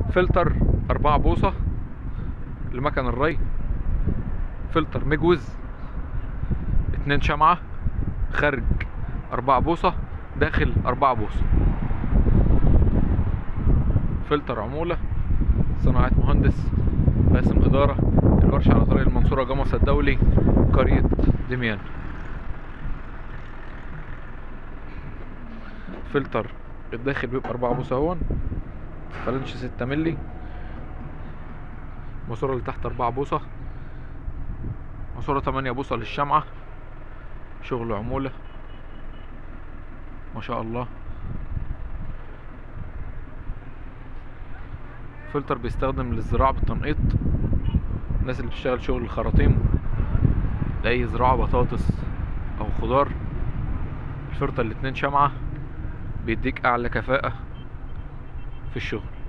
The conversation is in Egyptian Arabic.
فلتر أربعة بوصة لمكن الري فلتر مجوز اتنين شمعة خارج أربعة بوصة داخل أربعة بوصة فلتر عمولة صناعة مهندس باسم إدارة الورشة على طريق المنصورة جمصة الدولي قرية دميان فلتر الداخل بيبقى أربعة بوصة اهون فلنش ستة ملي ماسورة اللي تحت أربعة بوصة ماسورة تمانية بوصة للشمعة شغل عمولة ما شاء الله فلتر بيستخدم للزراعة بالتنقيط الناس اللي بتشتغل شغل الخراطيم لأي زراعة بطاطس أو خضار الفلتر الاتنين شمعة بيديك أعلى كفاءة في الشغل